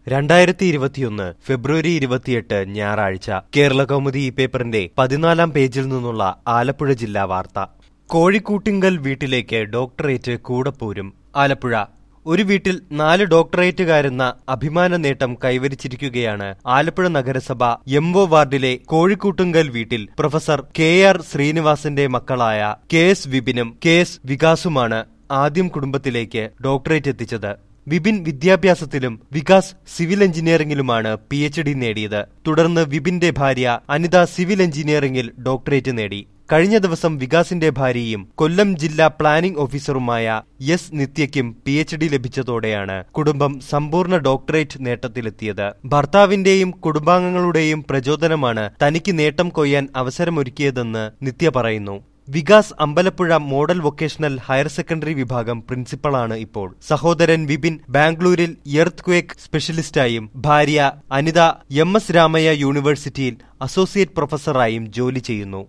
രണ്ടായിരത്തി ഇരുപത്തിയൊന്ന് ഫെബ്രുവരി ഇരുപത്തിയെട്ട് ഞായറാഴ്ച കേരള കൗമുദി ഈ പേപ്പറിന്റെ പതിനാലാം പേജിൽ നിന്നുള്ള ആലപ്പുഴ ജില്ലാ വാർത്ത കോഴിക്കൂട്ടിങ്കൽ വീട്ടിലേക്ക് ഡോക്ടറേറ്റ് കൂടപ്പോരും ആലപ്പുഴ ഒരു വീട്ടിൽ നാല് ഡോക്ടറേറ്റുകാരെന്ന അഭിമാന നേട്ടം കൈവരിച്ചിരിക്കുകയാണ് ആലപ്പുഴ നഗരസഭ എംഒ വാർഡിലെ കോഴിക്കൂട്ടുങ്കൽ വീട്ടിൽ പ്രൊഫസർ കെ ആർ ശ്രീനിവാസന്റെ മക്കളായ കെ എസ് വിപിനും കെ എസ് വികാസുമാണ് ആദ്യം കുടുംബത്തിലേക്ക് ഡോക്ടറേറ്റ് എത്തിച്ചത് വിപിൻ വിദ്യാഭ്യാസത്തിലും വികാസ് സിവിൽ എഞ്ചിനീയറിംഗിലുമാണ് പി എച്ച് ഡി നേടിയത് തുടർന്ന് വിപിന്റെ ഭാര്യ അനിത സിവിൽ എഞ്ചിനീയറിംഗിൽ ഡോക്ടറേറ്റ് നേടി കഴിഞ്ഞ ദിവസം വികാസിന്റെ ഭാര്യയും കൊല്ലം ജില്ലാ പ്ലാനിംഗ് ഓഫീസറുമായ എസ് നിത്യയ്ക്കും പി എച്ച് ഡി ലഭിച്ചതോടെയാണ് കുടുംബം സമ്പൂർണ്ണ ഡോക്ടറേറ്റ് നേട്ടത്തിലെത്തിയത് ഭർത്താവിന്റെയും കുടുംബാംഗങ്ങളുടെയും പ്രചോദനമാണ് തനിക്ക് നേട്ടം കൊയ്യാൻ അവസരമൊരുക്കിയതെന്ന് നിത്യ പറയുന്നു Vikas Ambalappuzha model vocational higher secondary വിഭാഗം പ്രിൻസിപ്പളാണ് ഇപ്പോൾ സഹോദരൻ വിപിൻ ബാംഗ്ലൂരിൽ എർത്ത് ക്വേക്ക് സ്പെഷ്യലിസ്റ്റായും ഭാര്യ അനിത എം എസ് രാമയ്യ യൂണിവേഴ്സിറ്റിയിൽ അസോസിയേറ്റ് പ്രൊഫസറായും ജോലി ചെയ്യുന്നു